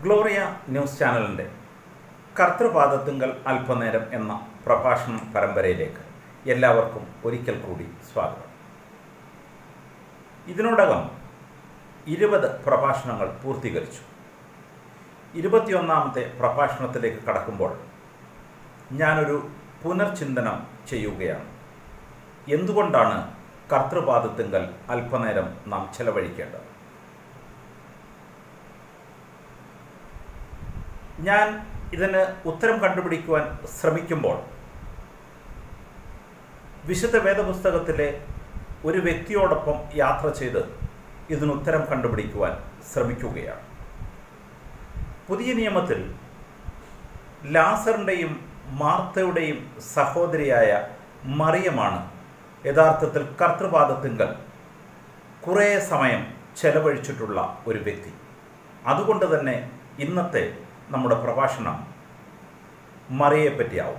Gloria news ചാനലിൻ്റെ കർത്തൃപാദത്തുങ്കൽ അല്പനേരം എന്ന പ്രഭാഷണ പരമ്പരയിലേക്ക് എല്ലാവർക്കും ഒരിക്കൽ കൂടി സ്വാഗതം ഇതിനോടകം ഇരുപത് പ്രഭാഷണങ്ങൾ പൂർത്തീകരിച്ചു ഇരുപത്തിയൊന്നാമത്തെ പ്രഭാഷണത്തിലേക്ക് കടക്കുമ്പോൾ ഞാനൊരു പുനർചിന്തനം ചെയ്യുകയാണ് എന്തുകൊണ്ടാണ് കർത്തൃപാദത്തുങ്കൽ അല്പനേരം നാം ചെലവഴിക്കേണ്ടത് ഞാൻ ഇതിന് ഉത്തരം കണ്ടുപിടിക്കുവാൻ ശ്രമിക്കുമ്പോൾ വിശുദ്ധ വേദപുസ്തകത്തിലെ ഒരു വ്യക്തിയോടൊപ്പം യാത്ര ചെയ്ത് ഇതിന് ഉത്തരം കണ്ടുപിടിക്കുവാൻ ശ്രമിക്കുകയാണ് പുതിയ നിയമത്തിൽ ലാസറിൻ്റെയും മാർത്തയുടെയും സഹോദരിയായ മറിയമാണ് യഥാർത്ഥത്തിൽ കർത്തൃപാദത്തിങ്കൽ കുറേ സമയം ചെലവഴിച്ചിട്ടുള്ള ഒരു വ്യക്തി അതുകൊണ്ട് തന്നെ ഇന്നത്തെ നമ്മുടെ പ്രഭാഷണം മറിയെപ്പറ്റിയാവും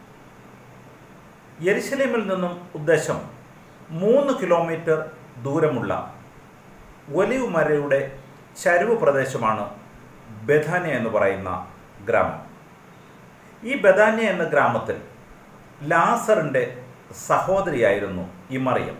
യെരുശലേമിൽ നിന്നും ഉദ്ദേശം മൂന്ന് കിലോമീറ്റർ ദൂരമുള്ള ഒലിവ് മരയുടെ ചരിവ് പ്രദേശമാണ് ബഥാന്യ എന്ന് പറയുന്ന ഗ്രാമം ഈ ബഥാന്യ എന്ന ഗ്രാമത്തിൽ ലാസറിൻ്റെ സഹോദരിയായിരുന്നു ഈ മറിയം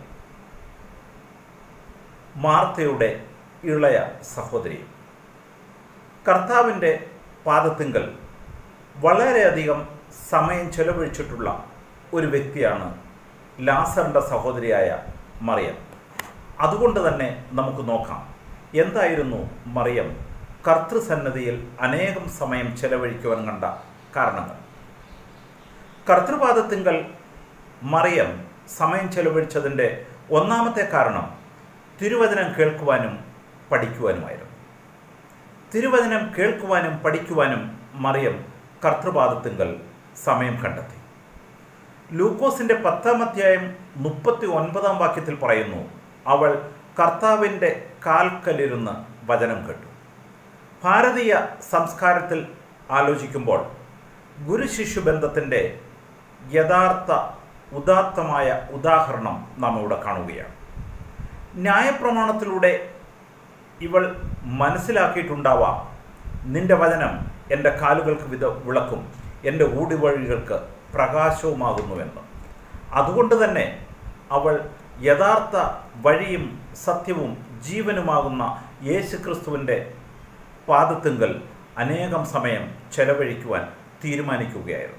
മാർത്തയുടെ ഇളയ സഹോദരിയും കർത്താവിൻ്റെ പാദത്തിങ്കൽ വളരെയധികം സമയം ചെലവഴിച്ചിട്ടുള്ള ഒരു വ്യക്തിയാണ് ലാസറിൻ്റെ സഹോദരിയായ മറിയം അതുകൊണ്ട് തന്നെ നമുക്ക് നോക്കാം എന്തായിരുന്നു മറിയം കർത്തൃസന്നതിയിൽ അനേകം സമയം ചെലവഴിക്കുവാൻ കണ്ട കാരണങ്ങൾ കർത്തൃപാദത്തിങ്കൽ മറിയം സമയം ചെലവഴിച്ചതിൻ്റെ ഒന്നാമത്തെ കാരണം തിരുവചനം കേൾക്കുവാനും പഠിക്കുവാനുമായിരുന്നു തിരുവചനം കേൾക്കുവാനും പഠിക്കുവാനും മറിയം കർത്തൃപാദത്തിങ്കൽ സമയം കണ്ടെത്തി ലൂക്കോസിൻ്റെ പത്താം അധ്യായം മുപ്പത്തി ഒൻപതാം വാക്യത്തിൽ പറയുന്നു അവൾ കർത്താവിൻ്റെ കാൽക്കലിരുന്ന് വചനം കേട്ടു ഭാരതീയ സംസ്കാരത്തിൽ ആലോചിക്കുമ്പോൾ ഗുരു ശിശു ബന്ധത്തിൻ്റെ യഥാർത്ഥ ഉദാത്തമായ ഉദാഹരണം നാം ഇവിടെ കാണുകയാണ് ന്യായപ്രമാണത്തിലൂടെ ഇവൾ മനസ്സിലാക്കിയിട്ടുണ്ടാവാം നിന്റെ വചനം എൻ്റെ കാലുകൾക്ക് വിധ വിളക്കും എൻ്റെ ഊടിവഴികൾക്ക് പ്രകാശവുമാകുന്നുവെന്ന് അതുകൊണ്ട് തന്നെ അവൾ യഥാർത്ഥ വഴിയും സത്യവും ജീവനുമാകുന്ന യേശുക്രിസ്തുവിൻ്റെ പാദത്തുങ്കൽ അനേകം സമയം ചെലവഴിക്കുവാൻ തീരുമാനിക്കുകയായിരുന്നു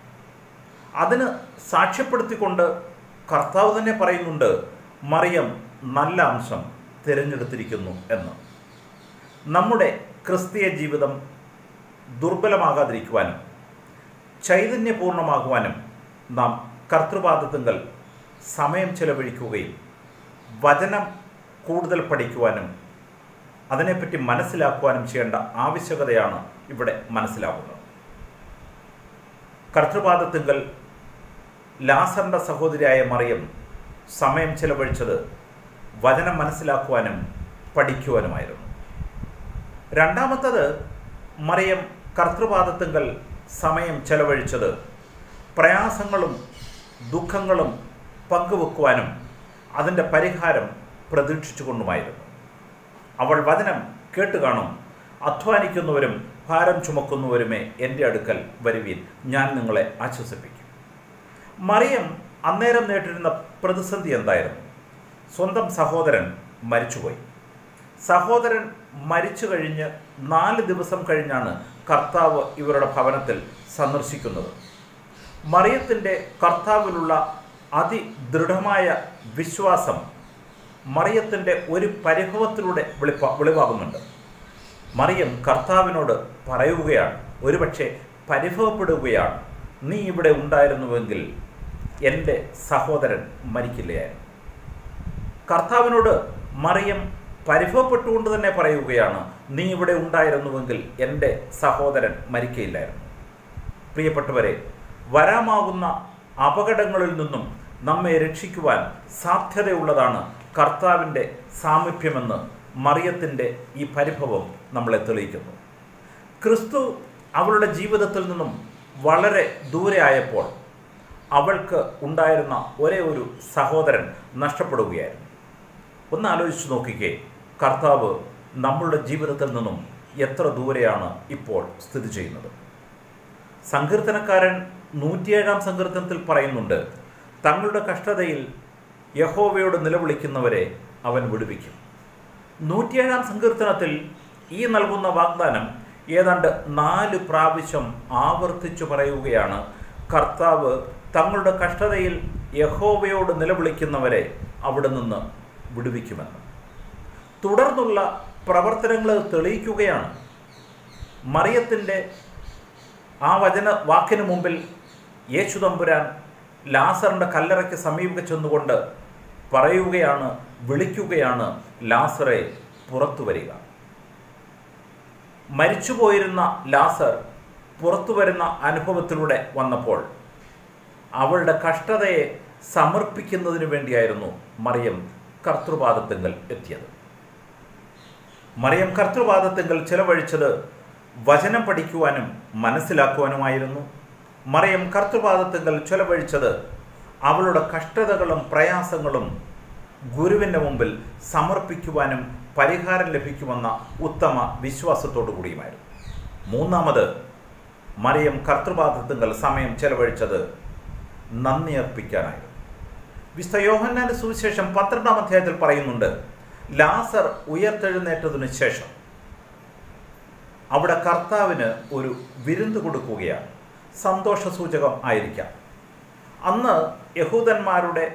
അതിന് സാക്ഷ്യപ്പെടുത്തിക്കൊണ്ട് കർത്താവ് തന്നെ പറയുന്നുണ്ട് മറിയം നല്ല അംശം തിരഞ്ഞെടുത്തിരിക്കുന്നു എന്ന് നമ്മുടെ ക്രിസ്തീയ ജീവിതം ദുർബലമാകാതിരിക്കുവാനും ചൈതന്യപൂർണമാകുവാനും നാം കർത്തൃപാദത്തുങ്കൽ സമയം ചെലവഴിക്കുകയും വചനം കൂടുതൽ പഠിക്കുവാനും അതിനെപ്പറ്റി മനസ്സിലാക്കുവാനും ചെയ്യേണ്ട ആവശ്യകതയാണ് ഇവിടെ മനസ്സിലാകുന്നത് കർത്തൃപാദത്തുങ്കൽ ലാസറിൻ്റെ സഹോദരിയായ മറിയം സമയം ചെലവഴിച്ചത് വചനം മനസ്സിലാക്കുവാനും പഠിക്കുവാനുമായിരുന്നു രണ്ടാമത്തത് മറിയം കർത്തൃപാദത്തുങ്കൽ സമയം ചെലവഴിച്ചത് പ്രയാസങ്ങളും ദുഃഖങ്ങളും പങ്കുവെക്കുവാനും അതിൻ്റെ പരിഹാരം പ്രതീക്ഷിച്ചുകൊണ്ടുമായിരുന്നു അവൾ വചനം കേട്ട് കാണും അധ്വാനിക്കുന്നവരും ഭാരം ചുമക്കുന്നവരുമേ എൻ്റെ അടുക്കൽ വരുവീൻ ഞാൻ നിങ്ങളെ ആശ്വസിപ്പിക്കും മറിയം അന്നേരം നേരിട്ടിരുന്ന പ്രതിസന്ധി എന്തായിരുന്നു സ്വന്തം സഹോദരൻ മരിച്ചുപോയി സഹോദരൻ മരിച്ചു കഴിഞ്ഞ് നാല് ദിവസം കഴിഞ്ഞാണ് കർത്താവ് ഇവരുടെ ഭവനത്തിൽ സന്ദർശിക്കുന്നത് മറിയത്തിൻ്റെ കർത്താവിലുള്ള അതിദൃഢമായ വിശ്വാസം മറിയത്തിൻ്റെ ഒരു പരിഭവത്തിലൂടെ വെളിപ്പ വെളിവാകുന്നുണ്ട് മറിയം കർത്താവിനോട് പറയുകയാണ് ഒരുപക്ഷെ പരിഭവപ്പെടുകയാണ് നീ ഇവിടെ ഉണ്ടായിരുന്നുവെങ്കിൽ എൻ്റെ സഹോദരൻ മരിക്കില്ലയായിരുന്നു കർത്താവിനോട് മറിയം പരിഭവപ്പെട്ടുകൊണ്ട് തന്നെ പറയുകയാണ് നീ ഇവിടെ ഉണ്ടായിരുന്നുവെങ്കിൽ എൻ്റെ സഹോദരൻ മരിക്കയില്ലായിരുന്നു പ്രിയപ്പെട്ടവരെ വരാമാകുന്ന അപകടങ്ങളിൽ നിന്നും നമ്മെ രക്ഷിക്കുവാൻ സാധ്യതയുള്ളതാണ് കർത്താവിൻ്റെ സാമീപ്യമെന്ന് മറിയത്തിൻ്റെ ഈ പരിഭവം നമ്മളെ തെളിയിക്കുന്നു ക്രിസ്തു അവളുടെ ജീവിതത്തിൽ നിന്നും വളരെ ദൂരെ ആയപ്പോൾ അവൾക്ക് ഉണ്ടായിരുന്ന ഒരേ ഒരു സഹോദരൻ നഷ്ടപ്പെടുകയായിരുന്നു ഒന്ന് ആലോചിച്ച് നോക്കിക്കേ കർത്താവ് നമ്മളുടെ ജീവിതത്തിൽ നിന്നും എത്ര ദൂരെയാണ് ഇപ്പോൾ സ്ഥിതി ചെയ്യുന്നത് സങ്കീർത്തനക്കാരൻ നൂറ്റിയേഴാം സങ്കീർത്തനത്തിൽ പറയുന്നുണ്ട് തങ്ങളുടെ കഷ്ടതയിൽ യഹോവയോട് നിലവിളിക്കുന്നവരെ അവൻ വിടുവിക്കും നൂറ്റിയേഴാം സങ്കീർത്തനത്തിൽ ഈ നൽകുന്ന വാഗ്ദാനം ഏതാണ്ട് നാല് പ്രാവശ്യം ആവർത്തിച്ചു പറയുകയാണ് കർത്താവ് തങ്ങളുടെ കഷ്ടതയിൽ യഹോവയോട് നിലവിളിക്കുന്നവരെ അവിടെ നിന്ന് വിടുവിക്കുമെന്ന് തുടർന്നുള്ള പ്രവർത്തനങ്ങൾ തെളിയിക്കുകയാണ് മറിയത്തിൻ്റെ ആ വചന വാക്കിന് മുമ്പിൽ യേശു തമ്പുരാൻ ലാസറിൻ്റെ കല്ലറയ്ക്ക് സമീപം ചെന്നുകൊണ്ട് പറയുകയാണ് വിളിക്കുകയാണ് ലാസറെ പുറത്തു വരിക മരിച്ചുപോയിരുന്ന ലാസർ പുറത്തു വരുന്ന അനുഭവത്തിലൂടെ വന്നപ്പോൾ അവളുടെ കഷ്ടതയെ സമർപ്പിക്കുന്നതിന് വേണ്ടിയായിരുന്നു മറിയം കർത്തൃപാദത്തെങ്കൽ എത്തിയത് മറിയം കർത്തൃപാദത്തെങ്കൽ ചിലവഴിച്ചത് വചനം പഠിക്കുവാനും മനസ്സിലാക്കുവാനുമായിരുന്നു മറിയം കർത്തൃപാദത്തെങ്കൽ ചിലവഴിച്ചത് അവളുടെ കഷ്ടതകളും പ്രയാസങ്ങളും ഗുരുവിൻ്റെ മുമ്പിൽ സമർപ്പിക്കുവാനും പരിഹാരം ലഭിക്കുമെന്ന ഉത്തമ വിശ്വാസത്തോടു കൂടിയുമായിരുന്നു മൂന്നാമത് മറിയം കർത്തൃപാദത്തെങ്കൽ സമയം ചെലവഴിച്ചത് നന്ദി അർപ്പിക്കാനായിരുന്നു വിശുദ്ധ യോഹന്നാന്റെ സുവിശേഷം പന്ത്രണ്ടാം അധ്യായത്തിൽ പറയുന്നുണ്ട് ലാസർ ഉയർത്തെഴുന്നേറ്റതിനു ശേഷം അവിടെ കർത്താവിന് ഒരു വിരുന്ന് കൊടുക്കുകയാണ് സന്തോഷസൂചകം ആയിരിക്കാം അന്ന് യഹൂദന്മാരുടെ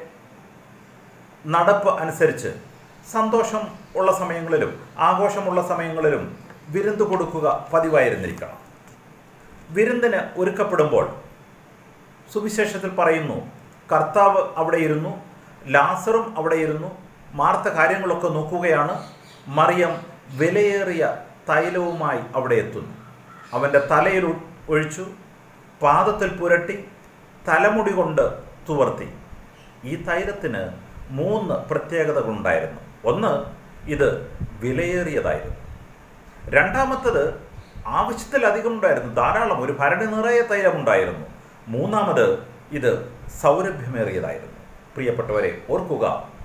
നടപ്പ് അനുസരിച്ച് സന്തോഷം ഉള്ള സമയങ്ങളിലും ആഘോഷമുള്ള സമയങ്ങളിലും വിരുന്ന് കൊടുക്കുക പതിവായിരുന്നിരിക്കണം വിരുന്നിന് ഒരുക്കപ്പെടുമ്പോൾ സുവിശേഷത്തിൽ പറയുന്നു കർത്താവ് അവിടെ ഇരുന്നു ലാസറും അവിടെ ഇരുന്നു മാർത്ത കാര്യങ്ങളൊക്കെ നോക്കുകയാണ് മറിയം വിലയേറിയ തൈലവുമായി അവിടെ എത്തുന്നു അവൻ്റെ തലയിൽ ഒഴിച്ചു പാദത്തിൽ പുരട്ടി തലമുടി കൊണ്ട് തുവർത്തി ഈ തൈലത്തിന് മൂന്ന് പ്രത്യേകതകളുണ്ടായിരുന്നു ഒന്ന് ഇത് വിലയേറിയതായിരുന്നു രണ്ടാമത്തത് ആവശ്യത്തിലധികം ഉണ്ടായിരുന്നു ധാരാളം ഒരു ഭരണി നിറയെ തൈലമുണ്ടായിരുന്നു മൂന്നാമത് ഇത് സൗരഭ്യമേറിയതായിരുന്നു പ്രിയപ്പെട്ടവരെ ഓർക്കുക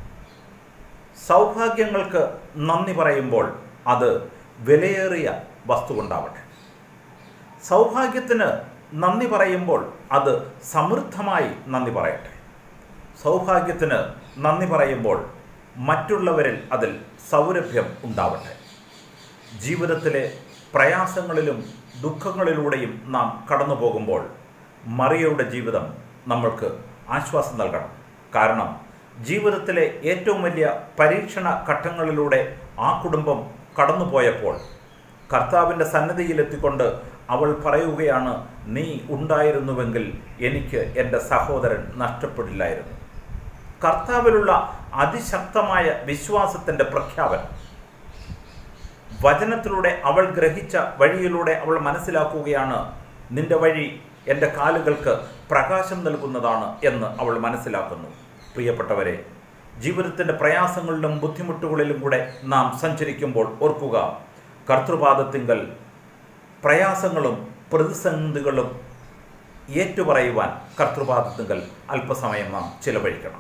സൗഭാഗ്യങ്ങൾക്ക് നന്ദി പറയുമ്പോൾ അത് വിലയേറിയ വസ്തു കൊണ്ടാവട്ടെ സൗഭാഗ്യത്തിന് നന്ദി പറയുമ്പോൾ അത് സമൃദ്ധമായി നന്ദി പറയട്ടെ സൗഭാഗ്യത്തിന് നന്ദി പറയുമ്പോൾ മറ്റുള്ളവരിൽ അതിൽ സൗരഭ്യം ഉണ്ടാവട്ടെ ജീവിതത്തിലെ പ്രയാസങ്ങളിലും ദുഃഖങ്ങളിലൂടെയും നാം കടന്നു പോകുമ്പോൾ മറിയയുടെ ജീവിതം നമ്മൾക്ക് ആശ്വാസം നൽകണം കാരണം ജീവിതത്തിലെ ഏറ്റവും വലിയ പരീക്ഷണ ഘട്ടങ്ങളിലൂടെ ആ കുടുംബം കടന്നുപോയപ്പോൾ കർത്താവിൻ്റെ സന്നദ്ധിയിലെത്തിക്കൊണ്ട് അവൾ പറയുകയാണ് നീ ഉണ്ടായിരുന്നുവെങ്കിൽ എനിക്ക് എൻ്റെ സഹോദരൻ നഷ്ടപ്പെടില്ലായിരുന്നു കർത്താവിലുള്ള അതിശക്തമായ വിശ്വാസത്തിൻ്റെ പ്രഖ്യാപനം വചനത്തിലൂടെ അവൾ ഗ്രഹിച്ച വഴിയിലൂടെ അവൾ മനസ്സിലാക്കുകയാണ് നിന്റെ വഴി എൻ്റെ കാലുകൾക്ക് പ്രകാശം നൽകുന്നതാണ് എന്ന് അവൾ മനസ്സിലാക്കുന്നു പ്രിയപ്പെട്ടവരെ ജീവിതത്തിൻ്റെ പ്രയാസങ്ങളിലും ബുദ്ധിമുട്ടുകളിലും കൂടെ നാം സഞ്ചരിക്കുമ്പോൾ ഓർക്കുക കർത്തൃപാദത്തിങ്കൽ പ്രയാസങ്ങളും പ്രതിസന്ധികളും ഏറ്റുപറയുവാൻ കർത്തൃപാദത്തിങ്കൽ അല്പസമയം നാം ചിലവഴിക്കണം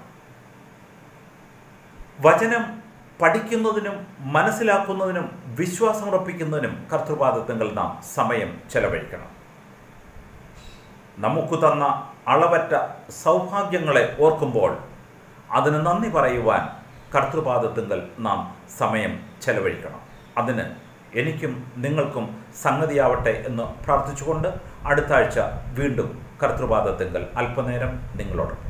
വചനം പഠിക്കുന്നതിനും മനസ്സിലാക്കുന്നതിനും വിശ്വാസമുറപ്പിക്കുന്നതിനും കർത്തൃപാദത്തിങ്കൽ നാം സമയം ചെലവഴിക്കണം നമുക്ക് തന്ന അളവറ്റ സൗഭാഗ്യങ്ങളെ ഓർക്കുമ്പോൾ അതിന് നന്ദി പറയുവാൻ കർത്തൃപാദത്തിങ്കൽ നാം സമയം ചെലവഴിക്കണം അതിന് എനിക്കും നിങ്ങൾക്കും സംഗതിയാവട്ടെ എന്ന് പ്രാർത്ഥിച്ചുകൊണ്ട് അടുത്ത ആഴ്ച വീണ്ടും കർത്തൃപാദത്തിങ്കൽ അല്പനേരം നിങ്ങളോട്